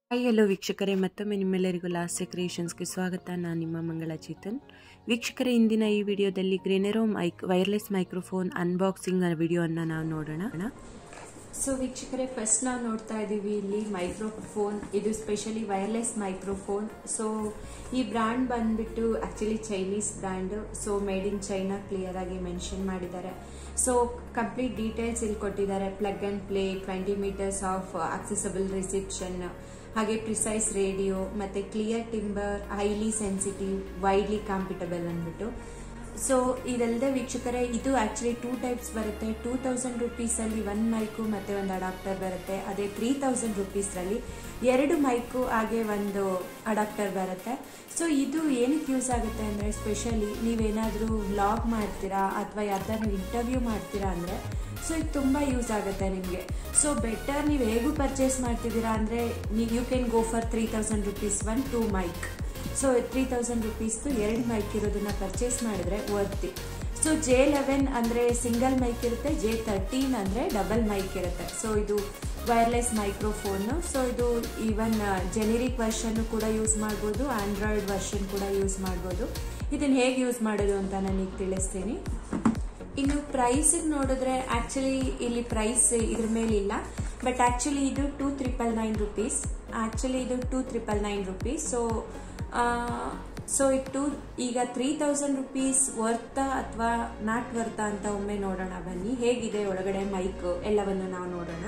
hi hello ವೀಕ್ಷಕರೇ ಮತ್ತೊಮ್ಮೆ ನಿಮ್ಮೆಲ್ಲರಿಗೂ ಲಾಸ್ಯ ಕ್ರಿಯೇಷನ್ಸ್ಗೆ ಸ್ವಾಗತ ನಾನು ನಿಮ್ಮ ಮಂಗಳ ಚೇತನ್ ವೀಕ್ಷಕರೇ ಇಂದಿನ ಈ ವಿಡಿಯೋದಲ್ಲಿ Grenero mic wireless microphone unboxing ವಿಡಿಯೋವನ್ನು ನಾವು ನೋಡೋಣ ಸೊ ವೀಕ್ಷಕರೇ ಫಸ್ಟ್ ನಾವು ನೋಡ್ತಾ ಇದ್ದೀವಿ ಇಲ್ಲಿ ಮೈಕ್ರೋಫೋನ್ ಇದು ಸ್ಪೆಷಲಿ ವೈರ್ಲೆಸ್ ಮೈಕ್ರೋಫೋನ್ ಸೊ ಈ ಬ್ರ್ಯಾಂಡ್ ಬಂದ್ಬಿಟ್ಟು actually Chinese brand so made in China clear ಆಗಿ ಮೆನ್ಷನ್ ಮಾಡಿದ್ದಾರೆ ಸೊ ಕಂಪ್ಲೀಟ್ ಡೀಟೇಲ್ಸ್ ಇಲ್ಲಿ ಕೊಟ್ಟಿದ್ದಾರೆ plug and play twenty meters of accessible reception ಹಾಗೆ ಪ್ರಿಸೈಸ್ ರೇಡಿಯೋ ಮತ್ತೆ clear timbre highly sensitive widely compatible ಅಂದ್ಬಿಟ್ಟು so ಇದಲ್ಲದೆ ವೀಕ್ಷಕರೇ ಇದು ಆಕ್ಚುಲಿ ಟೂ ಟೈಪ್ಸ್ ಬರುತ್ತೆ ಟೂ ತೌಸಂಡ್ ರುಪೀಸಲ್ಲಿ ಒನ್ ಮೈಕು ಮತ್ತೆ ಒಂದು ಅಡಾಪ್ಟರ್ ಬರುತ್ತೆ ಅದೇ ತ್ರೀ ತೌಸಂಡ್ ರುಪೀಸಲ್ಲಿ ಎರಡು ಮೈಕು ಹಾಗೆ ಒಂದು ಅಡಾಪ್ಟರ್ ಬರುತ್ತೆ ಸೊ ಇದು ಏನಕ್ಕೆ ಯೂಸ್ ಆಗುತ್ತೆ ಅಂದರೆ ಸ್ಪೆಷಲಿ ನೀವೇನಾದರೂ ವ್ಲಾಗ್ ಮಾಡ್ತೀರಾ ಅಥವಾ ಯಾವ್ದಾದ್ರು ಇಂಟರ್ವ್ಯೂ ಮಾಡ್ತೀರಾ ಅಂದರೆ ಸೊ ಇದು ತುಂಬ ಯೂಸ್ ಆಗುತ್ತೆ ನಿಮಗೆ ಸೊ ಬೆಟರ್ ನೀವು ಹೇಗೂ ಪರ್ಚೇಸ್ ಮಾಡ್ತಿದ್ದೀರಾ ಅಂದರೆ ನೀವು you can go for three thousand rupees one two mic so three thousand ರುಪೀಸ್ದು ಎರಡು ಮೈಕ್ ಇರೋದನ್ನ ಪರ್ಚೇಸ್ ಮಾಡಿದ್ರೆ ವರ್ತಿ ಸೊ ಜೆ ಲೆವೆನ್ ಅಂದರೆ ಸಿಂಗಲ್ ಮೈಕ್ ಇರುತ್ತೆ ಜೆ ತರ್ಟೀನ್ ಅಂದರೆ ಡಬಲ್ ಮೈಕ್ ಇರುತ್ತೆ ಸೊ ಇದು ವೈರ್ಲೆಸ್ ಮೈಕ್ರೋಫೋನು ಸೊ ಇದು ಈವನ್ ಜೆನೆರಿಕ್ ವರ್ಷನ್ನು ಕೂಡ ಯೂಸ್ ಮಾಡ್ಬೋದು ಆಂಡ್ರಾಯ್ಡ್ ವರ್ಷನ್ ಕೂಡ ಯೂಸ್ ಮಾಡ್ಬೋದು ಇದನ್ನು ಹೇಗೆ ಯೂಸ್ ಮಾಡೋದು ಅಂತ ನನಗೆ ತಿಳಿಸ್ತೀನಿ ಇನ್ನು ಪ್ರೈಸ್ ನೋಡಿದ್ರೆ ಆಕ್ಚುಲಿ ಇಲ್ಲಿ ಪ್ರೈಸ್ ಇದ್ರ ಮೇಲಿಲ್ಲ ಬಟ್ ಆಕ್ಚುಲಿ ಇದು two triple nine rupees actually ಇದು two triple nine rupees so so ಇಟ್ಟು ಈಗ ತ್ರೀ ತೌಸಂಡ್ ರುಪೀಸ್ ವರ್ತಾ ಅಥವಾ ನಾಟ್ ವರ್ತಾ ಅಂತ ಒಮ್ಮೆ ನೋಡೋಣ ಬನ್ನಿ ಹೇಗಿದೆ ಒಳಗಡೆ ಮೈಕ್ ಎಲ್ಲವನ್ನು ನಾವು ನೋಡೋಣ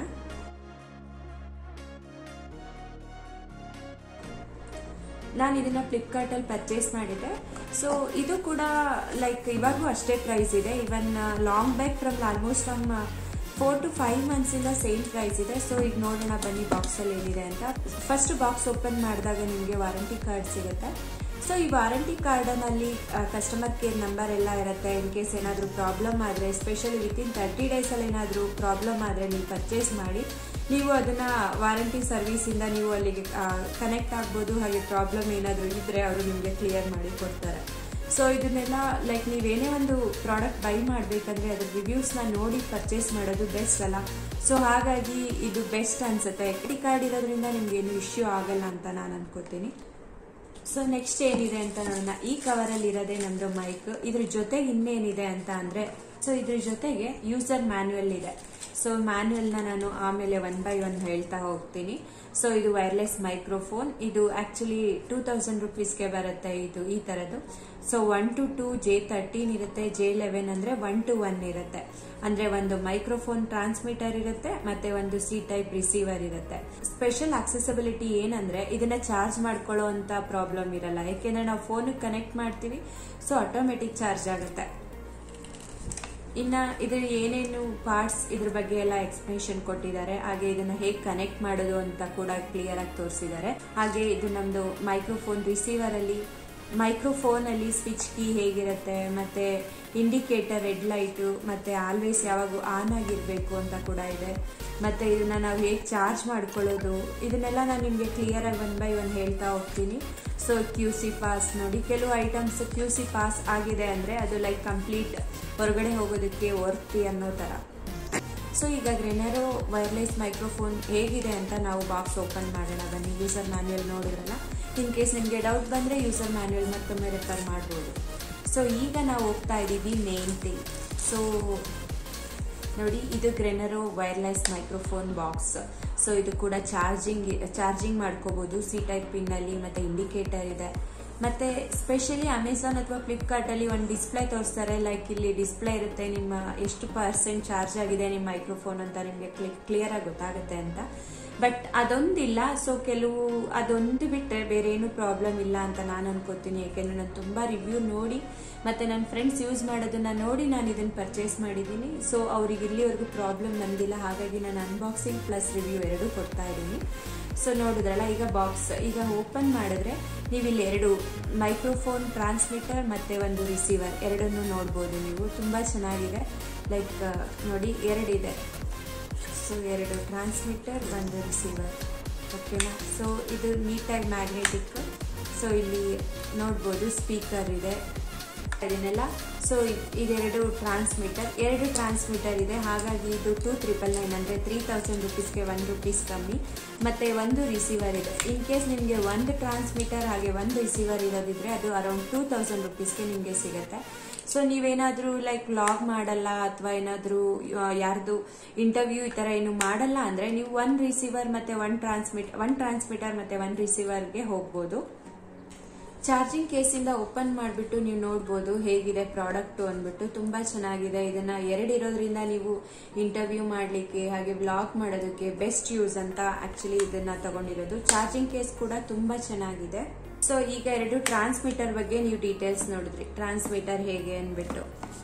ನಾನು ಇದನ್ನ ಫ್ಲಿಪ್ಕಾರ್ಟ್ ಅಲ್ಲಿ ಪರ್ಚೇಸ್ ಮಾಡಿದ್ದೆ ಸೊ ಇದು ಕೂಡ ಲೈಕ್ ಇವಾಗೂ ಅಷ್ಟೇ ಪ್ರೈಸ್ ಇದೆ even long back from almost from four to five months ಇಂದ ಸೇಮ್ ಪ್ರೈಸ್ ಇದೆ ಸೊ ಈಗ ನೋಡೋಣ ಬನ್ನಿ ಬಾಕ್ಸ್ ಅಲ್ಲಿ ಏನಿದೆ ಅಂತ ಫಸ್ಟ್ ಬಾಕ್ಸ್ ಓಪನ್ ಮಾಡಿದಾಗ ನಿಮಗೆ ವಾರಂಟಿ ಕಾರ್ಡ್ ಸಿಗುತ್ತೆ ಸೊ ಈ ವಾರಂಟಿ ಕಾರ್ಡನಲ್ಲಿ ಕಸ್ಟಮರ್ ಕೇರ್ ನಂಬರ್ ಎಲ್ಲ ಇರುತ್ತೆ ಇನ್ ಕೇಸ್ ಏನಾದರೂ ಪ್ರಾಬ್ಲಮ್ ಆದರೆ ಎಸ್ಪೆಷಲಿ ವಿತಿನ್ ತರ್ಟಿ ಡೇಸಲ್ಲಿ ಏನಾದರೂ ಪ್ರಾಬ್ಲಮ್ ಆದರೆ ನೀವು ಪರ್ಚೇಸ್ ಮಾಡಿ ನೀವು ಅದನ್ನ ವಾರಂಟಿ ಸರ್ವಿಸಿಂದ ನೀವು ಅಲ್ಲಿಗೆ ಕನೆಕ್ಟ್ ಆಗ್ಬೋದು ಹಾಗೆ ಪ್ರಾಬ್ಲಮ್ ಏನಾದರೂ ಇದ್ದರೆ ಅವರು ನಿಮಗೆ ಕ್ಲಿಯರ್ ಮಾಡಿ ಕೊಡ್ತಾರೆ ಸೊ ಇದನ್ನೆಲ್ಲ ಲೈಕ್ ನೀವೇನೇ ಒಂದು ಪ್ರಾಡಕ್ಟ್ ಬೈ ಮಾಡಬೇಕಂದ್ರೆ ಅದ್ರ ರಿವ್ಯೂಸ್ನ ನೋಡಿ ಪರ್ಚೇಸ್ ಮಾಡೋದು ಬೆಸ್ಟ್ ಅಲ್ಲ ಸೊ ಹಾಗಾಗಿ ಇದು ಬೆಸ್ಟ್ ಅನ್ಸುತ್ತೆ ಎಕ್ಟಿ ಕಾರ್ಡ್ ಇರೋದ್ರಿಂದ ನಿಮ್ಗೆ ಏನು ಇಶ್ಯೂ ಆಗಲ್ಲ ಅಂತ ನಾನು ಅನ್ಕೋತೀನಿ ಸೊ ನೆಕ್ಸ್ಟ್ ಏನಿದೆ ಅಂತ ನೋಡೋಣ ಈ ಕವರ್ ಅಲ್ಲಿ ಇರೋದೇ ನಮ್ದು ಮೈಕ್ ಇದ್ರ ಜೊತೆಗೆ ಇನ್ನೇನಿದೆ ಅಂತ ಅಂದ್ರೆ ಸೊ ಇದ್ರ ಜೊತೆಗೆ ಯೂಸರ್ ಮ್ಯಾನ್ಯುಯಲ್ ಇದೆ ಸೊ ಮ್ಯಾನ್ಯುಯಲ್ನ ನಾನು ಆಮೇಲೆ ಒನ್ ಬೈ ಒನ್ ಹೇಳ್ತಾ ಹೋಗ್ತೀನಿ ಸೊ ಇದು ವೈರ್ಲೆಸ್ ಮೈಕ್ರೋಫೋನ್ ಇದು ಆಕ್ಚುಲಿ ಟೂ ತೌಸಂಡ್ ರುಪೀಸ್ಗೆ ಬರುತ್ತೆ ಇದು ಈ ತರದ್ದು so one to two J thirteen ಇರುತ್ತೆ ಜೆ ಲೆವೆನ್ ಅಂದ್ರೆ ಒನ್ ಟು ಒನ್ ಇರುತ್ತೆ ಅಂದ್ರೆ ಒಂದು ಮೈಕ್ರೋಫೋನ್ ಟ್ರಾನ್ಸ್ಮಿಟರ್ ಇರುತ್ತೆ ಮತ್ತೆ ಒಂದು ಸಿ ಟೈಪ್ ರಿಸೀವರ್ ಇರುತ್ತೆ ಸ್ಪೆಷಲ್ ಆಕ್ಸೆಸಿಬಿಲಿಟಿ ಏನಂದ್ರೆ ಇದನ್ನ ಚಾರ್ಜ್ ಮಾಡ್ಕೊಳ್ಳೋ ಅಂತ ಪ್ರಾಬ್ಲಮ್ ಇರಲ್ಲ ಯಾಕೆಂದ್ರೆ ನಾವು ಫೋನ್ ಕನೆಕ್ಟ್ ಮಾಡ್ತೀವಿ ಸೊ ಆಟೋಮೆಟಿಕ್ ಚಾರ್ಜ್ ಆಗುತ್ತೆ ಇನ್ನ ಇದ್ರ ಏನೇನು ಪಾರ್ಟ್ಸ್ ಇದ್ರ ಬಗ್ಗೆ ಎಲ್ಲ ಎಕ್ಸ್ಪ್ಲನೇಷನ್ ಕೊಟ್ಟಿದ್ದಾರೆ ಹಾಗೆ ಇದನ್ನ ಹೇಗೆ ಕನೆಕ್ಟ್ ಮಾಡೋದು ಅಂತ ಕೂಡ ಕ್ಲಿಯರ್ ಆಗಿ ತೋರಿಸಿದ್ದಾರೆ ಹಾಗೆ ಇದು ನಮ್ದು ಮೈಕ್ರೋಫೋನ್ ರಿಸೀವರ್ ಅಲ್ಲಿ ಮೈಕ್ರೋಫೋನ್ ಅಲ್ಲಿ ಸ್ವಿಚ್ ಕೀ ಹೇಗಿರುತ್ತೆ ಮತ್ತೆ ಇಂಡಿಕೇಟರ್ ರೆಡ್ ಲೈಟು ಮತ್ತೆ ಆಲ್ವೇಸ್ ಯಾವಾಗ ಆನ್ ಆಗಿರಬೇಕು ಅಂತ ಕೂಡ ಇದೆ ಮತ್ತೆ ಇದನ್ನ ನಾವು ಹೇಗೆ ಚಾರ್ಜ್ ಮಾಡ್ಕೊಳ್ಳೋದು ಇದನ್ನೆಲ್ಲ ನಾನು ನಿಮಗೆ ಕ್ಲಿಯರ್ ಆಗಿ ಒನ್ ಬೈ ಒನ್ ಹೇಳ್ತಾ ಹೋಗ್ತೀನಿ ಸೊ ಕ್ಯೂ ಸಿ ಪಾಸ್ ನೋಡಿ ಕೆಲವು ಐಟಮ್ಸ್ ಕ್ಯೂ ಸಿ ಪಾಸ್ ಆಗಿದೆ ಅಂದರೆ ಅದು ಲೈಕ್ ಕಂಪ್ಲೀಟ್ ಹೊರಗಡೆ ಹೋಗೋದಕ್ಕೆ ವರ್ತಿ ಅನ್ನೋ ಥರ ಸೊ ಈಗ ಗ್ರೆನರೋ ವೈರ್ಲೆಸ್ ಮೈಕ್ರೋಫೋನ್ ಹೇಗಿದೆ ಅಂತ ನಾವು ಬಾಕ್ಸ್ ಓಪನ್ ಮಾಡೋಣ ಬನ್ನಿ ಯೂಸರ್ ಮ್ಯಾನ್ಯುಯಲ್ ನೋಡಿದ್ರಲ್ಲ ಇನ್ ಕೇಸ್ ನಿಮಗೆ ಡೌಟ್ ಬಂದರೆ ಯೂಸರ್ ಮ್ಯಾನ್ಯುಯಲ್ ಮತ್ತೊಮ್ಮೆ ರೆಫರ್ ಮಾಡ್ಬೋದು ಸೊ ಈಗ ನಾವು ಹೋಗ್ತಾ ಇದ್ದೀವಿ ಮೇನ್ ಥಿಂಗ್ ಸೊ ನೋಡಿ ಇದು Grenero wireless microphone box so ಇದು ಕೂಡ ಚಾರ್ಜಿಂಗ್ ಚಾರ್ಜಿಂಗ್ ಮಾಡ್ಕೋಬಹುದು ಸಿ ಟೈಪ್ ಪಿನ್ನಲ್ಲಿ ಮತ್ತೆ ಇಂಡಿಕೇಟರ್ ಇದೆ ಮತ್ತೆ ಸ್ಪೆಷಲಿ ಅಮೆಝಾನ್ ಅಥವಾ ಫ್ಲಿಪ್ಕಾರ್ಟ್ ಅಲ್ಲಿ ಒಂದು ಡಿಸ್ಪ್ಲೇ ತೋರಿಸ್ತಾರೆ ಲೈಕ್ ಇಲ್ಲಿ ಡಿಸ್ಪ್ಲೇ ಇರುತ್ತೆ ನಿಮ್ಮ ಎಷ್ಟು ಪರ್ಸೆಂಟ್ ಚಾರ್ಜ್ ಆಗಿದೆ ನಿಮ್ಮ ಮೈಕ್ರೋಫೋನ್ ಅಂತ ನಿಮಗೆ ಕ್ಲಿಯರ್ ಆಗಿ ಗೊತ್ತಾಗುತ್ತೆ ಅಂತ ಬಟ್ ಅದೊಂದಿಲ್ಲ ಸೊ ಕೆಲವು ಅದೊಂದು ಬಿಟ್ಟರೆ ಬೇರೆ ಏನು ಪ್ರಾಬ್ಲಮ್ ಇಲ್ಲ ಅಂತ ನಾನು ಅನ್ಕೋತೀನಿ ಯಾಕೆಂದ್ರೆ ನಾನು ತುಂಬಾ ರಿವ್ಯೂ ನೋಡಿ ಮತ್ತೆ ನನ್ನ ಫ್ರೆಂಡ್ಸ್ ಯೂಸ್ ಮಾಡೋದನ್ನ ನೋಡಿ ನಾನು ಇದನ್ನ ಪರ್ಚೇಸ್ ಮಾಡಿದ್ದೀನಿ ಸೊ ಅವ್ರಿಗೆ ಇಲ್ಲಿವರೆಗೂ ಪ್ರಾಬ್ಲಮ್ ಬಂದಿಲ್ಲ ಹಾಗಾಗಿ ನಾನು ಅನ್ಬಾಕ್ಸಿಂಗ್ ಪ್ಲಸ್ ರಿವ್ಯೂ ಎರಡೂ ಕೊಡ್ತಾ ಇದ್ದೀನಿ ಸೊ ನೋಡಿದ್ರಲ್ಲ ಈಗ ಬಾಕ್ಸ್ ಈಗ ಓಪನ್ ಮಾಡಿದ್ರೆ ನೀವು ಇಲ್ಲಿ ಎರಡು ಮೈಕ್ರೋಫೋನ್ ಟ್ರಾನ್ಸ್ಮಿಟರ್ ಮತ್ತೆ ಒಂದು ರಿಸೀವರ್ ಎರಡನ್ನು ನೋಡ್ಬೋದು ನೀವು ತುಂಬ ಚೆನ್ನಾಗಿದೆ ಲೈಕ್ ನೋಡಿ ಎರಡಿದೆ ಸೊ ಎರಡು ಟ್ರಾನ್ಸ್ಮಿಟರ್ ಒಂದು ರಿಸೀವರ್ ಓಕೆನಾ ಸೊ ಇದು ನೀಟಾಗಿ ಮ್ಯಾಗ್ನೆಟಿಕ್ ಸೊ ಇಲ್ಲಿ ನೋಡ್ಬೋದು ಸ್ಪೀಕರ್ ಇದೆ ಇದನ್ನೆಲ್ಲ ಸೊ ಇದೆರಡು ಟ್ರಾನ್ಸ್ಮಿಟರ್ ಎರಡು ಟ್ರಾನ್ಸ್ಮಿಟರ್ ಇದೆ ಹಾಗಾಗಿ ಇದು ಟೂ ತ್ರಿಪಲ್ ನೈನ್ ಅಂದರೆ ತ್ರೀ ತೌಸಂಡ್ ರುಪೀಸ್ಗೆ ಒನ್ ರುಪೀಸ್ ಕಮ್ಮಿ ಮತ್ತು ಒಂದು ರಿಸೀವರ್ ಇದೆ ಇನ್ ಕೇಸ್ ನಿಮಗೆ ಒಂದು ಟ್ರಾನ್ಸ್ಮಿಟರ್ ಹಾಗೆ ಒಂದು ರಿಸೀವರ್ ಇರೋದಿದ್ರೆ ಅದು ಅರೌಂಡ್ ಟೂ ತೌಸಂಡ್ ರುಪೀಸ್ಗೆ ನಿಮಗೆ ಸಿಗುತ್ತೆ ಸೊ ನೀವೇನಾದರೂ ಲೈಕ್ ಲಾಗ್ ಮಾಡಲ್ಲ ಅಥವಾ ಏನಾದರೂ ಯಾರ್ದು ಇಂಟರ್ವ್ಯೂ ಈ ಥರ ಏನು ಮಾಡಲ್ಲ ಅಂದರೆ ನೀವು ಒನ್ ರಿಸೀವರ್ ಮತ್ತು ಒನ್ ಟ್ರಾನ್ಸ್ಮಿಟ್ ಒನ್ ಟ್ರಾನ್ಸ್ಮಿಟರ್ ಮತ್ತು ಒನ್ ರಿಸೀವರ್ಗೆ ಹೋಗ್ಬೋದು ಚಾರ್ಜಿಂಗ್ ಕೇಸಿಂದ ಓಪನ್ ಮಾಡಿಬಿಟ್ಟು ನೀವು ನೋಡ್ಬೋದು ಹೇಗಿದೆ ಪ್ರಾಡಕ್ಟು ಅಂದ್ಬಿಟ್ಟು ತುಂಬ ಚೆನ್ನಾಗಿದೆ ಇದನ್ನ ಎರಡು ಇರೋದ್ರಿಂದ ನೀವು ಇಂಟರ್ವ್ಯೂ ಮಾಡಲಿಕ್ಕೆ ಹಾಗೆ ವ್ಲಾಗ್ ಮಾಡೋದಕ್ಕೆ ಬೆಸ್ಟ್ ಯೂಸ್ ಅಂತ ಆಕ್ಚುಲಿ ಇದನ್ನ ತಗೊಂಡಿರೋದು ಚಾರ್ಜಿಂಗ್ ಕೇಸ್ ಕೂಡ ತುಂಬ ಚೆನ್ನಾಗಿದೆ ಸೊ ಈಗ ಎರಡು ಟ್ರಾನ್ಸ್ಮಿಟರ್ ಬಗ್ಗೆ ನೀವು ಡೀಟೇಲ್ಸ್ ನೋಡಿದ್ರಿ ಟ್ರಾನ್ಸ್ಮಿಟರ್ ಹೇಗೆ ಅಂದ್ಬಿಟ್ಟು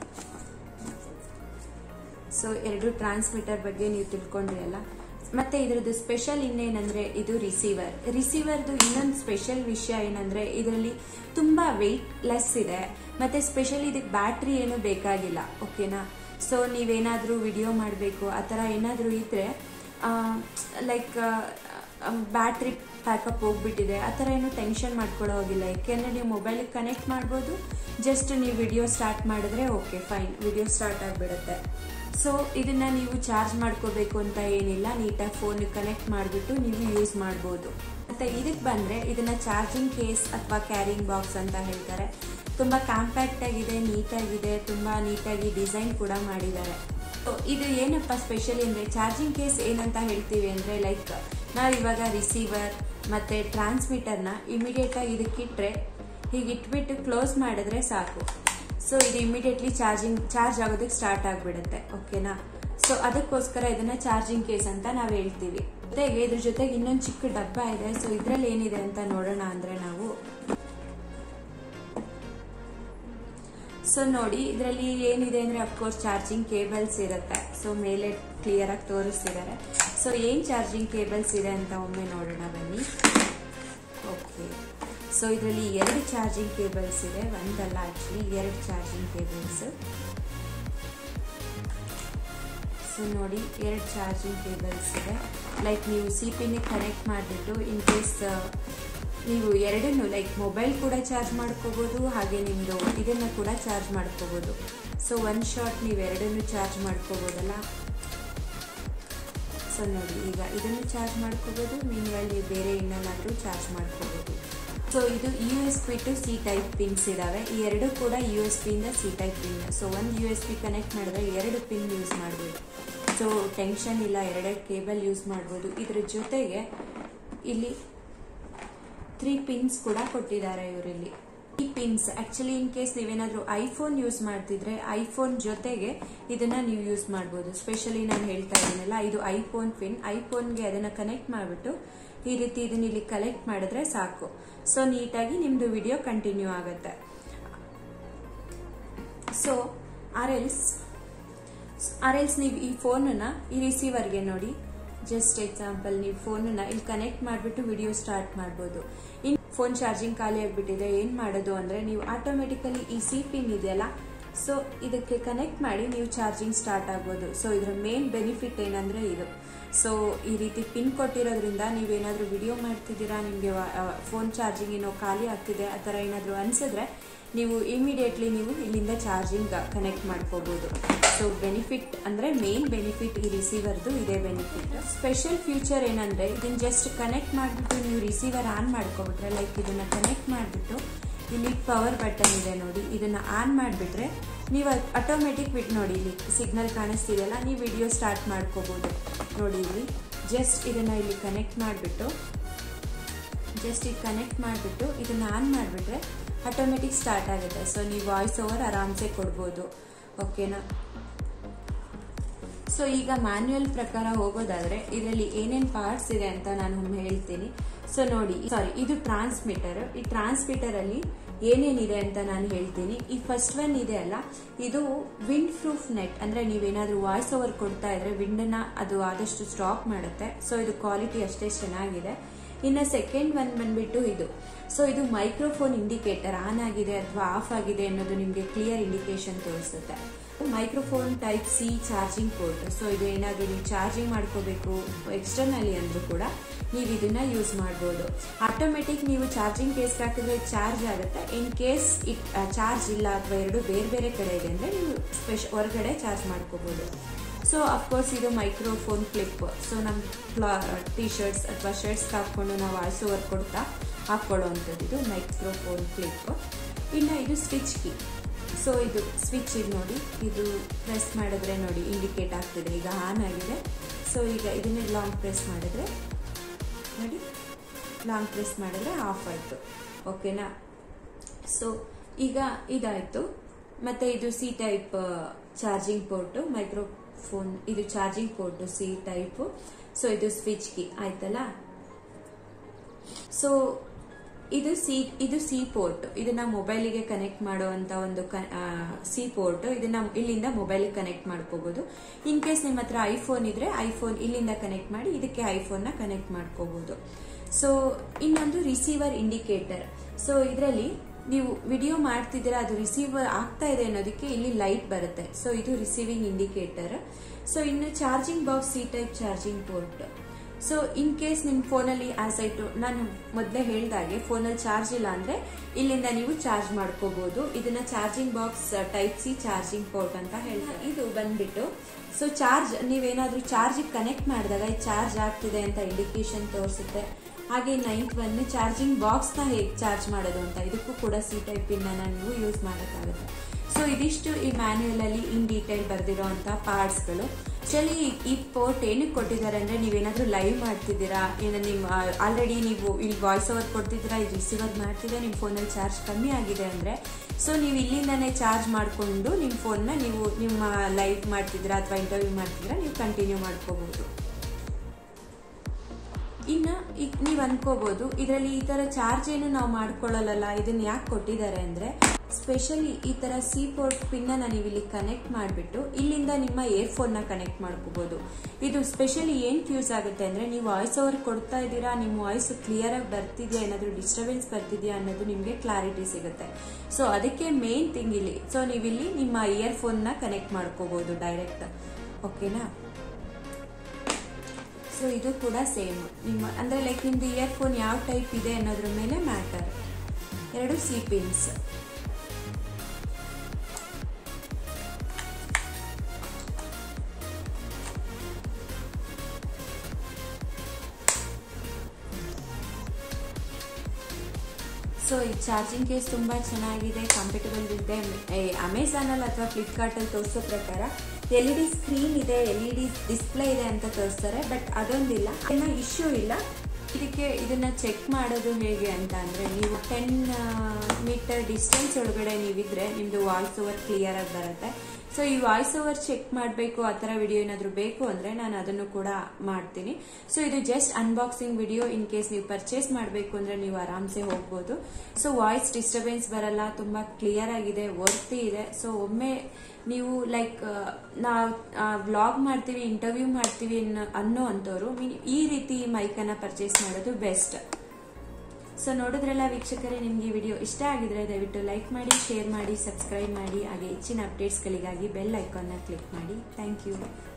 ಸೊ ಎರಡು ಟ್ರಾನ್ಸ್ಮಿಟರ್ ಬಗ್ಗೆ ನೀವು ತಿಳ್ಕೊಂಡ್ರಿ ಅಲ್ಲ ಮತ್ತೆ ಇದ್ರದ್ದು ಸ್ಪೆಷಲ್ ಇನ್ನೇನಂದ್ರೆ ಇದು ರಿಸೀವರ್ ರಿಸೀವರ್ದು ಇನ್ನೊಂದು ಸ್ಪೆಷಲ್ ವಿಷಯ ಏನಂದ್ರೆ ಇದರಲ್ಲಿ ತುಂಬಾ ವೆಯ್ಟ್ ಲೆಸ್ ಇದೆ ಮತ್ತೆ ಸ್ಪೆಷಲ್ ಇದಕ್ಕೆ ಬ್ಯಾಟ್ರಿ ಏನು ಬೇಕಾಗಿಲ್ಲ ಓಕೆನಾ ಸೊ ನೀವೇನಾದ್ರೂ ವಿಡಿಯೋ ಮಾಡಬೇಕು ಆ ಥರ ಏನಾದರೂ ಇದ್ರೆ ಲೈಕ್ ಬ್ಯಾಟ್ರಿ ಪ್ಯಾಕಪ್ ಹೋಗ್ಬಿಟ್ಟಿದೆ ಆ ಥರ ಏನು ಟೆನ್ಷನ್ ಮಾಡ್ಕೊಳ್ಳೋ ಹೋಗಿಲ್ಲ ಯಾಕೆಂದರೆ ನೀವು ಮೊಬೈಲಿಗೆ ಕನೆಕ್ಟ್ ಮಾಡ್ಬೋದು ಜಸ್ಟ್ ನೀವು ವಿಡಿಯೋ ಸ್ಟಾರ್ಟ್ ಮಾಡಿದ್ರೆ ಓಕೆ ಫೈನ್ ವಿಡಿಯೋ ಸ್ಟಾರ್ಟ್ ಆಗಿಬಿಡುತ್ತೆ ಸೊ ಇದನ್ನ ನೀವು ಚಾರ್ಜ್ ಮಾಡ್ಕೋಬೇಕು ಅಂತ ಏನಿಲ್ಲ ನೀಟಾಗಿ ಫೋನ್ ಕನೆಕ್ಟ್ ಮಾಡಿಬಿಟ್ಟು ನೀವು ಯೂಸ್ ಮಾಡ್ಬೋದು ಮತ್ತೆ ಇದಕ್ಕೆ ಬಂದರೆ ಇದನ್ನ ಚಾರ್ಜಿಂಗ್ ಕೇಸ್ ಅಥವಾ ಕ್ಯಾರಿಂಗ್ ಬಾಕ್ಸ್ ಅಂತ ಹೇಳ್ತಾರೆ ತುಂಬ ಕಾಂಪ್ಯಾಕ್ಟ್ ಆಗಿದೆ ನೀಟಾಗಿದೆ ತುಂಬ ನೀಟಾಗಿ ಡಿಸೈನ್ ಕೂಡ ಮಾಡಿದ್ದಾರೆ ಸೊ ಇದು ಏನಪ್ಪ ಸ್ಪೆಷಲಿ ಅಂದರೆ ಚಾರ್ಜಿಂಗ್ ಕೇಸ್ ಏನಂತ ಹೇಳ್ತೀವಿ ಅಂದರೆ ಲೈಕ್ ನಾವು ಇವಾಗ ರಿಸೀವರ್ ಮತ್ತು ಟ್ರಾನ್ಸ್ಮಿಟರ್ನ ಇಮಿಡಿಯೇಟಾಗಿ ಇದಕ್ಕಿಟ್ರೆ ಹೀಗೆ ಇಟ್ಬಿಟ್ಟು ಕ್ಲೋಸ್ ಮಾಡಿದ್ರೆ ಸಾಕು ಸೊ ಇದು ಇಮಿಡಿಯೇಟ್ಲಿ ಚಾರ್ಜಿಂಗ್ ಚಾರ್ಜ್ ಆಗೋದಕ್ಕೆ ಸ್ಟಾರ್ಟ್ ಆಗಿಬಿಡುತ್ತೆ ಓಕೆನಾ ಸೊ ಅದಕ್ಕೋಸ್ಕರ ಇದನ್ನ ಚಾರ್ಜಿಂಗ್ ಕೇಸ್ ಅಂತ ನಾವು ಹೇಳ್ತೀವಿ ಜೊತೆಗೆ ಇದ್ರ ಜೊತೆಗೆ ಇನ್ನೊಂದು ಚಿಕ್ಕ ಡಬ್ಬ ಇದೆ ಸೊ ಇದ್ರಲ್ಲಿ ಏನಿದೆ ಅಂತ ನೋಡೋಣ ಅಂದ್ರೆ ನಾವು ಸೊ ನೋಡಿ ಇದರಲ್ಲಿ ಏನಿದೆ ಅಂದ್ರೆ ಅಫ್ಕೋರ್ಸ್ ಚಾರ್ಜಿಂಗ್ ಕೇಬಲ್ಸ್ ಇರುತ್ತೆ ಸೊ ಮೇಲೆ ಕ್ಲಿಯರ್ ಆಗಿ ತೋರಿಸ್ತಿದ್ದಾರೆ ಸೊ ಏನ್ ಚಾರ್ಜಿಂಗ್ ಕೇಬಲ್ಸ್ ಇದೆ ಅಂತ ಒಮ್ಮೆ ನೋಡೋಣ ಬನ್ನಿ ಓಕೆ ಸೊ ಇದರಲ್ಲಿ ಎರಡು ಚಾರ್ಜಿಂಗ್ ಕೇಬಲ್ಸ್ ಇದೆ ಒಂದಲ್ಲ ಆಕ್ಚುಲಿ ಎರಡು ಚಾರ್ಜಿಂಗ್ ಕೇಬಲ್ಸ್ ಸೊ ನೋಡಿ ಎರಡು ಚಾರ್ಜಿಂಗ್ ಕೇಬಲ್ಸ್ ಇದೆ ಲೈಕ್ ನೀವು ಸಿ ಪಿನ್ಗೆ ಕನೆಕ್ಟ್ ಮಾಡಿಬಿಟ್ಟು ಇನ್ ಕೇಸ್ ನೀವು ಎರಡನ್ನು ಲೈಕ್ ಮೊಬೈಲ್ ಕೂಡ ಚಾರ್ಜ್ ಮಾಡ್ಕೋಬೋದು ಹಾಗೆ ನಿಮ್ಮದು ಇದನ್ನು ಕೂಡ ಚಾರ್ಜ್ ಮಾಡ್ಕೋಬೋದು ಸೊ ಒನ್ ಶಾಟ್ ನೀವು ಎರಡನ್ನು ಚಾರ್ಜ್ ಮಾಡ್ಕೋಬೋದಲ್ಲ ಸೊ ನೋಡಿ ಈಗ ಇದನ್ನು ಚಾರ್ಜ್ ಮಾಡ್ಕೋಬೋದು ಮೀನ್ಗಳು ನೀವು ಬೇರೆ ಇನ್ನೇನಾದರೂ ಚಾರ್ಜ್ ಮಾಡ್ಕೋಬೋದು ಸೊ ಇದು U S P to C type pins ಇದಾವೆ ಈ ಎರಡು ಕೂಡ ಯು ಎಸ್ ಪಿಯಿಂದ ಸಿ ಟೈಪ್ ಪಿನ್ ಸೊ ಒಂದು ಯು ಎಸ್ ಪಿ ಕನೆಕ್ಟ್ ಮಾಡಿದ್ರೆ ಎರಡು ಪಿನ್ ಯೂಸ್ ಮಾಡ್ಬೋದು ಸೊ ಟೆನ್ಷನ್ ಇಲ್ಲ ಎರಡೆರಡು ಕೇಬಲ್ ಯೂಸ್ ಮಾಡ್ಬೋದು ಇದ್ರ ಜೊತೆಗೆ ಇಲ್ಲಿ ತ್ರೀ ಪಿನ್ಸ್ ಕೂಡ ಕೊಟ್ಟಿದ್ದಾರೆ ಇವರಲ್ಲಿ ಈ ಪಿನ್ಸ್ ಆಕ್ಚುಲಿ ಇನ್ ಕೇಸ್ ನೀವೇನಾದ್ರೂ ಐಫೋನ್ ಯೂಸ್ ಮಾಡ್ತಿದ್ರೆ ಐಫೋನ್ ಜೊತೆಗೆ ಇದನ್ನ ನೀವು ಯೂಸ್ ಮಾಡ್ಬೋದು ಸ್ಪೆಷಲಿ ನಾನು ಹೇಳ್ತಾ ಇದ್ದೀನಲ್ಲ ಇದು ಐಫೋನ್ ಪಿನ್ ಐಫೋನ್ಗೆ ಅದನ್ನ ಕನೆಕ್ಟ್ ಮಾಡಿಬಿಟ್ಟು ಈ ರೀತಿ ಇದನ್ನ ಇಲ್ಲಿ ಕಲೆಕ್ಟ್ ಮಾಡಿದ್ರೆ ಸಾಕು ಸೊ ನೀಟಾಗಿ ನಿಮ್ದು ವಿಡಿಯೋ ಕಂಟಿನ್ಯೂ ಆಗುತ್ತೆ so or else or else ನೀವು ಈ ಫೋನನ್ನ ಈ ರಿಸೀವರ್ಗೆ ನೋಡಿ ಜಸ್ಟ್ ಎಕ್ಸಾಂಪಲ್ ನೀವು ಫೋನನ್ನ ಇಲ್ಲಿ ಕನೆಕ್ಟ್ ಮಾಡಿಬಿಟ್ಟು ವಿಡಿಯೋ ಸ್ಟಾರ್ಟ್ ಮಾಡ್ಬೋದು ಇನ್ ಫೋನ್ ಚಾರ್ಜಿಂಗ್ ಖಾಲಿ ಆಗಿಬಿಟ್ಟಿದೆ ಏನು ಮಾಡೋದು ಅಂದರೆ ನೀವು ಆಟೋಮೆಟಿಕಲಿ ಈ ಸಿ ಪಿನ್ ಇದೆಯಲ್ಲ ಸೊ ಇದಕ್ಕೆ ಕನೆಕ್ಟ್ ಮಾಡಿ ನೀವು ಚಾರ್ಜಿಂಗ್ ಸ್ಟಾರ್ಟ್ ಆಗ್ಬೋದು ಸೊ ಇದರ ಮೇನ್ ಬೆನಿಫಿಟ್ ಏನಂದರೆ ಇದು ಸೊ ಈ ರೀತಿ ಪಿನ್ ಕೊಟ್ಟಿರೋದ್ರಿಂದ ನೀವೇನಾದರೂ ವಿಡಿಯೋ ಮಾಡ್ತಿದ್ದೀರಾ ನಿಮಗೆ ಫೋನ್ ಚಾರ್ಜಿಂಗ್ ಏನೋ ಖಾಲಿ ಆಗ್ತಿದೆ ಆ ಥರ ಏನಾದರೂ ಅನಿಸಿದ್ರೆ ನೀವು ಇಮಿಡಿಯೇಟ್ಲಿ ನೀವು ಇಲ್ಲಿಂದ ಚಾರ್ಜಿಂಗ್ ಕನೆಕ್ಟ್ ಮಾಡ್ಕೋಬಹುದು ಸೊ ಬೆನಿಫಿಟ್ ಅಂದರೆ ಮೇನ್ ಬೆನಿಫಿಟ್ ಈ ರಿಸೀವರ್ದು ಇದೇ ಬೆನಿಫಿಟ್ ಸ್ಪೆಷಲ್ ಫ್ಯೂಚರ್ ಏನಂದರೆ ಇದನ್ನ ಜಸ್ಟ್ ಕನೆಕ್ಟ್ ಮಾಡಿಬಿಟ್ಟು ನೀವು ರಿಸೀವರ್ ಆನ್ ಮಾಡ್ಕೊಬಿಟ್ರೆ ಲೈಕ್ ಇದನ್ನ ಕನೆಕ್ಟ್ ಮಾಡಿಬಿಟ್ಟು ಇಲ್ಲಿ ಪವರ್ ಬಟನ್ ಇದೆ ನೋಡಿ ಇದನ್ನ ಆನ್ ಮಾಡಿಬಿಟ್ರೆ ನೀವು ಆಟೋಮೆಟಿಕ್ ಬಿಟ್ಟು ನೋಡಿ ಇಲ್ಲಿ ಸಿಗ್ನಲ್ ಕಾಣಿಸ್ತಿದೆಯಲ್ಲ ನೀವು ವಿಡಿಯೋ ಸ್ಟಾರ್ಟ್ ಮಾಡ್ಕೋಬಹುದು ನೋಡಿ ಇಲ್ಲಿ ಜಸ್ಟ್ ಇದನ್ನ ಇಲ್ಲಿ ಕನೆಕ್ಟ್ ಮಾಡಿಬಿಟ್ಟು ಜಸ್ಟ್ ಈಗ ಕನೆಕ್ಟ್ ಮಾಡಿಬಿಟ್ಟು ಇದನ್ನ ಆನ್ ಮಾಡಿಬಿಟ್ರೆ ಆಟೋಮೆಟಿಕ್ ಸ್ಟಾರ್ಟ್ ಆಗುತ್ತೆ ಸೊ ನೀವು ವಾಯ್ಸ್ ಓವರ್ ಆರಾಮ್ಸೆ ಕೊಡ್ಬೋದು ಓಕೆನಾ ಸೊ ಈಗ ಮ್ಯಾನ್ಯುಯಲ್ ಪ್ರಕಾರ ಹೋಗೋದಾದ್ರೆ ಇದರಲ್ಲಿ ಏನೇನು ಪಾರ್ಟ್ಸ್ ಇದೆ ಅಂತ ನಾನು ಒಮ್ಮೆ ಹೇಳ್ತೀನಿ ಸೊ ನೋಡಿ ಸಾರಿ ಇದು ಟ್ರಾನ್ಸ್ಮಿಟರ್ ಈ ಟ್ರಾನ್ಸ್ಮಿಟರ್ ಅಲ್ಲಿ ಏನೇನಿದೆ ಅಂತ ನಾನು ಹೇಳ್ತೀನಿ ಈ ಫಸ್ಟ್ ಒನ್ ಇದೆ ಅಲ್ಲ ಇದು ವಿಂಡ್ ಪ್ರೂಫ್ ನೆಟ್ ಅಂದ್ರೆ ನೀವೇನಾದ್ರೂ ವಾಯ್ಸ್ ಓವರ್ ಕೊಡ್ತಾ ಇದ್ರೆ ವಿಂಡನ್ನ ಅದು ಆದಷ್ಟು ಸ್ಟಾಪ್ ಮಾಡುತ್ತೆ ಸೊ ಇದು ಕ್ವಾಲಿಟಿ ಅಷ್ಟೇ ಚೆನ್ನಾಗಿದೆ ಇನ್ನು ಸೆಕೆಂಡ್ ಒನ್ ಬಂದ್ಬಿಟ್ಟು ಇದು ಸೊ ಇದು ಮೈಕ್ರೋಫೋನ್ ಇಂಡಿಕೇಟರ್ ಆನ್ ಆಗಿದೆ ಅಥವಾ ಆಫ್ ಆಗಿದೆ ಅನ್ನೋದು ನಿಮಗೆ ಕ್ಲಿಯರ್ ಇಂಡಿಕೇಶನ್ ತೋರಿಸುತ್ತೆ microphone type C charging port so ಇದು ಏನಾದರೂ ನೀವು ಚಾರ್ಜಿಂಗ್ ಮಾಡ್ಕೋಬೇಕು ಎಕ್ಸ್ಟರ್ನಲಿ ಅಂದರೂ ಕೂಡ ನೀವು ಇದನ್ನ ಯೂಸ್ ಮಾಡ್ಬೋದು ಆಟೋಮೆಟಿಕ್ ನೀವು ಚಾರ್ಜಿಂಗ್ ಕೇಸ್ಗೆ ಹಾಕಿದ್ರೆ ಚಾರ್ಜ್ ಆಗುತ್ತೆ ಇನ್ ಕೇಸ್ ಇಟ್ ಚಾರ್ಜ್ ಇಲ್ಲ ಅಥವಾ ಎರಡು ಬೇರೆ ಬೇರೆ ಕಡೆ ಇದೆ ಅಂದರೆ ನೀವು ಸ್ಪೆಷ ಹೊರಗಡೆ ಚಾರ್ಜ್ ಮಾಡ್ಕೋಬೋದು ಸೊ ಅಫ್ಕೋರ್ಸ್ ಇದು ಮೈಕ್ರೋಫೋನ್ ಕ್ಲಿಪ್ ಸೊ ನಮ್ಮ ಟಿ ಶರ್ಟ್ಸ್ ಅಥವಾ ಶರ್ಟ್ಸ್ ಹಾಕ್ಕೊಂಡು ನಾವು ವಾಯ್ಸ್ ಓವರ್ ಕೊಡ್ತಾ ಹಾಕ್ಕೊಳ್ಳೋ ಅಂಥದ್ದು ಇದು ಮೈಕ್ರೋಫೋನ್ ಕ್ಲಿಪ್ ಇನ್ನು ಇದು ಸ್ವಿಚ್ ಕೀ ಸೊ ಇದು ಸ್ವಿಚ್ ಇದು ನೋಡಿ ಇದು ಪ್ರೆಸ್ ಮಾಡಿದ್ರೆ ನೋಡಿ ಇಂಡಿಕೇಟ್ ಆಗ್ತಿದೆ ಈಗ ಆನ್ ಆಗಿದೆ ಸೊ ಈಗ ಇದನ್ನೇ ಲಾಂಗ್ ಪ್ರೆಸ್ ಮಾಡಿದ್ರೆ ನೋಡಿ ಲಾಂಗ್ ಪ್ರೆಸ್ ಮಾಡಿದ್ರೆ ಆಫ್ ಆಯಿತು ಓಕೆನಾ ಸೊ ಈಗ ಇದಾಯಿತು ಮತ್ತು ಇದು C type charging port microphone ಇದು charging port C type so ಇದು ಸ್ವಿಚ್ ಕೀ ಆಯ್ತಲ್ಲ ಸೊ ಇದು ಸಿ ಇದು ಸಿ ಪೋರ್ಟ್ ಇದನ್ನ ಮೊಬೈಲಿಗೆ ಕನೆಕ್ಟ್ ಮಾಡುವಂತ ಒಂದು ಸಿ ಪೋರ್ಟ್ ಇದನ್ನ ಇಲ್ಲಿಂದ ಮೊಬೈಲ್ಗೆ ಕನೆಕ್ಟ್ ಮಾಡ್ಕೋಬಹುದು ಇನ್ ಕೇಸ್ ನಿಮ್ಮ ಹತ್ರ ಐಫೋನ್ ಇದ್ರೆ ಐಫೋನ್ ಇಲ್ಲಿಂದ ಕನೆಕ್ಟ್ ಮಾಡಿ ಇದಕ್ಕೆ ಐಫೋನ್ ನ ಕನೆಕ್ಟ್ ಮಾಡ್ಕೋಬಹುದು ಸೊ ಇನ್ನೊಂದು ರಿಸೀವರ್ ಇಂಡಿಕೇಟರ್ ಸೊ ಇದರಲ್ಲಿ ನೀವು ವಿಡಿಯೋ ಮಾಡ್ತಿದ್ದೀರಾ ಅದು ರಿಸೀವರ್ ಆಗ್ತಾ ಇದೆ ಅನ್ನೋದಕ್ಕೆ ಇಲ್ಲಿ ಲೈಟ್ ಬರುತ್ತೆ ಸೊ ಇದು ರಿಸೀವಿಂಗ್ ಇಂಡಿಕೇಟರ್ ಸೊ ಇನ್ನು charging box C type charging port so in case ನಿಮ್ಮ ಫೋನಲ್ಲಿ ಆಸ್ ಐಟು ನಾನು ಮೊದಲೇ ಹೇಳ್ದಾಗೆ ಫೋನಲ್ಲಿ ಚಾರ್ಜ್ ಇಲ್ಲ ಅಂದ್ರೆ ಇಲ್ಲಿಂದ ನೀವು ಚಾರ್ಜ್ ಮಾಡ್ಕೋಬಹುದು ಇದನ್ನ charging box type C charging port ಅಂತ ಹೇಳ್ತಾರೆ ಇದು ಬಂದ್ಬಿಟ್ಟು ಸೊ ಚಾರ್ಜ್ ನೀವೇನಾದ್ರೂ ಚಾರ್ಜ್ ಕನೆಕ್ಟ್ ಮಾಡಿದಾಗ ಚಾರ್ಜ್ ಆಗ್ತಿದೆ ಅಂತ ಇಂಡಿಕೇಶನ್ ತೋರಿಸುತ್ತೆ ಹಾಗೆ ನೈನ್ತ್ ಒನ್ ಚಾರ್ಜಿಂಗ್ ಬಾಕ್ಸ್ ನ ಹೇಗೆ ಚಾರ್ಜ್ ಮಾಡೋದು ಅಂತ ಇದಕ್ಕೂ ಕೂಡ ಸಿ ಟೈಪ್ ಪಿನ್ ನೀವು ಯೂಸ್ ಮಾಡೋಕ್ಕಾಗುತ್ತೆ ಸೊ ಇದಿಷ್ಟು ಈ ಮ್ಯಾನ್ಯುಯಲ್ ಅಲ್ಲಿ ಇನ್ ಡೀಟೇಲ್ ಬರೆದಿರೋ ಅಂತ ಪಾರ್ಟ್ಸ್ಗಳು ಆಕ್ಚುಲಿ ಈ ಪೋರ್ಟ್ ಏನಕ್ಕೆ ಕೊಟ್ಟಿದ್ದಾರೆ ಅಂದ್ರೆ ನೀವೇನಾದ್ರೂ ಲೈವ್ ಮಾಡ್ತಿದ್ದೀರಾ ಏನು ನಿಮ್ಮ ಆಲ್ರೆಡಿ ನೀವು ಇಲ್ಲಿ ವಾಯ್ಸ್ ಓವರ್ ಕೊಡ್ತಿದ್ದೀರಾ ಇದು ರಿಸೀವರ್ ಮಾಡ್ತಿದ್ರೆ ನಿಮ್ಮ ಫೋನಲ್ಲಿ ಚಾರ್ಜ್ ಕಮ್ಮಿ ಆಗಿದೆ ಅಂದ್ರೆ ಸೊ ನೀವು ಇಲ್ಲಿಂದಾನೇ ಚಾರ್ಜ್ ಮಾಡಿಕೊಂಡು ನಿಮ್ಮ ಫೋನ್ನ ನೀವು ನಿಮ್ಮ ಲೈವ್ ಮಾಡ್ತಿದ್ದೀರಾ ಅಥವಾ ಇಂಟರ್ವ್ಯೂ ಮಾಡ್ತಿದ್ದೀರಾ ನೀವು ಕಂಟಿನ್ಯೂ ಮಾಡ್ಕೋಬಹುದು ಇನ್ನು ಈಗ ನೀವು ಅನ್ಕೋಬಹುದು ಇದರಲ್ಲಿ ಈ ತರ ಚಾರ್ಜ್ ಏನು ನಾವು ಮಾಡ್ಕೊಳ್ಳಲ್ಲ ಇದನ್ನ ಯಾಕೆ ಕೊಟ್ಟಿದ್ದಾರೆ ಅಂದ್ರೆ ಸ್ಪೆಷಲಿ ಈ ತರ ಸಿ ಪೋರ್ಟ್ ಪಿನ್ ನ ನೀವು ಇಲ್ಲಿ ಕನೆಕ್ಟ್ ಮಾಡಿಬಿಟ್ಟು ಇಲ್ಲಿಂದ ನಿಮ್ಮ ಇಯರ್ ಫೋನ್ ನ ಕನೆಕ್ಟ್ ಮಾಡ್ಕೋಬಹುದು ಇದು ಸ್ಪೆಷಲಿ ಏನ್ ಯೂಸ್ ಆಗುತ್ತೆ ಅಂದ್ರೆ ನೀವು ವಾಯ್ಸ್ ಓವರ್ ಕೊಡ್ತಾ ಇದ್ದೀರಾ ನಿಮ್ಮ ವಾಯ್ಸ್ ಕ್ಲಿಯರ್ ಆಗಿ ಬರ್ತಿದ್ಯಾ ಏನಾದ್ರು ಡಿಸ್ಟರ್ಬೆನ್ಸ್ ಬರ್ತಿದ್ಯಾ ಅನ್ನೋದು ನಿಮಗೆ ಕ್ಲಾರಿಟಿ ಸಿಗುತ್ತೆ ಸೊ ಅದಕ್ಕೆ ಮೇನ್ ಥಿಂಗ್ ಇಲ್ಲಿ ಸೊ ನೀವಿಲ್ಲಿ ನಿಮ್ಮ ಇಯರ್ ಫೋನ್ ನ ಕನೆಕ್ಟ್ ಮಾಡ್ಕೋಬಹುದು ಡೈರೆಕ್ಟ್ ಓಕೆನಾ ಸೊ ಇದು ಕೂಡ ಸೇಮ್ ನಿಮ್ಮ ಅಂದರೆ ಲೈಕ್ ನಿಮ್ದು ಇಯರ್ಫೋನ್ ಯಾವ ಟೈಪ್ ಇದೆ ಅನ್ನೋದ್ರ ಮೇಲೆ ಮ್ಯಾಟರ್ ಎರಡು ಸಿ ಪಿನ್ಸ್ ಸೊ ಈ ಚಾರ್ಜಿಂಗ್ ಕೇಸ್ ತುಂಬ ಚೆನ್ನಾಗಿದೆ ಕಂಫರ್ಟಬಲ್ ಇದೆ ಅಮೆಝಾನಲ್ಲಿ ಅಥವಾ ಫ್ಲಿಪ್ಕಾರ್ಟಲ್ಲಿ ತೋರಿಸೋ ಪ್ರಕಾರ ಎಲ್ ಇ ಡಿ ಸ್ಕ್ರೀನ್ ಇದೆ ಎಲ್ ಇ ಡಿ ಡಿಸ್ಪ್ಲೇ ಇದೆ ಅಂತ ತೋರಿಸ್ತಾರೆ ಬಟ್ ಅದೊಂದಿಲ್ಲ ಏನೋ ಇಶ್ಯೂ ಇಲ್ಲ ಇದಕ್ಕೆ ಇದನ್ನ ಚೆಕ್ ಮಾಡೋದು ಹೇಗೆ ಅಂತ ಅಂದರೆ ನೀವು ಟೆನ್ ಮೀಟರ್ ಡಿಸ್ಟೆನ್ಸ್ ಒಳಗಡೆ ನೀವಿದ್ರೆ ನಿಮ್ಮದು ವಾಯ್ಸ್ ಓವರ್ ಕ್ಲಿಯರ್ ಆಗಿ ಬರುತ್ತೆ ಸೊ ಈ ವಾಯ್ಸ್ ಓವರ್ ಚೆಕ್ ಮಾಡಬೇಕು ಆ ಥರ ವಿಡಿಯೋ ಏನಾದರೂ ಬೇಕು ಅಂದರೆ ನಾನು ಅದನ್ನು ಕೂಡ ಮಾಡ್ತೀನಿ ಸೊ ಇದು just unboxing video in case ನೀವು ಪರ್ಚೇಸ್ ಮಾಡಬೇಕು ಅಂದರೆ ನೀವು ಆರಾಮ್ಸೆ ಹೋಗ್ಬೋದು ಸೊ ವಾಯ್ಸ್ ಡಿಸ್ಟರ್ಬೆನ್ಸ್ ಬರಲ್ಲ ತುಂಬ ಕ್ಲಿಯರ್ ಆಗಿದೆ ವರ್ತಿ ಇದೆ ಸೊ ಒಮ್ಮೆ ನೀವು ಲೈಕ್ ನಾವು ವ್ಲಾಗ್ ಮಾಡ್ತೀವಿ ಇಂಟರ್ವ್ಯೂ ಮಾಡ್ತೀವಿ ಅನ್ನೋ ಅಂಥವ್ರು ಈ ರೀತಿ ಮೈಕನ್ನು ಪರ್ಚೇಸ್ ಮಾಡೋದು ಬೆಸ್ಟ್ ಸೊ ನೋಡಿದ್ರೆಲ್ಲ ವೀಕ್ಷಕರೇ ನಿಮಗೆ ಈ ವಿಡಿಯೋ ಇಷ್ಟ ಆಗಿದ್ರೆ ದಯವಿಟ್ಟು ಲೈಕ್ ಮಾಡಿ ಶೇರ್ ಮಾಡಿ ಸಬ್ಸ್ಕ್ರೈಬ್ ಮಾಡಿ ಹಾಗೆ ಹೆಚ್ಚಿನ ಅಪ್ಡೇಟ್ಸ್ಗಳಿಗಾಗಿ ಬೆಲ್ ಐಕಾನ್ನ ಕ್ಲಿಕ್ ಮಾಡಿ ಥ್ಯಾಂಕ್ ಯು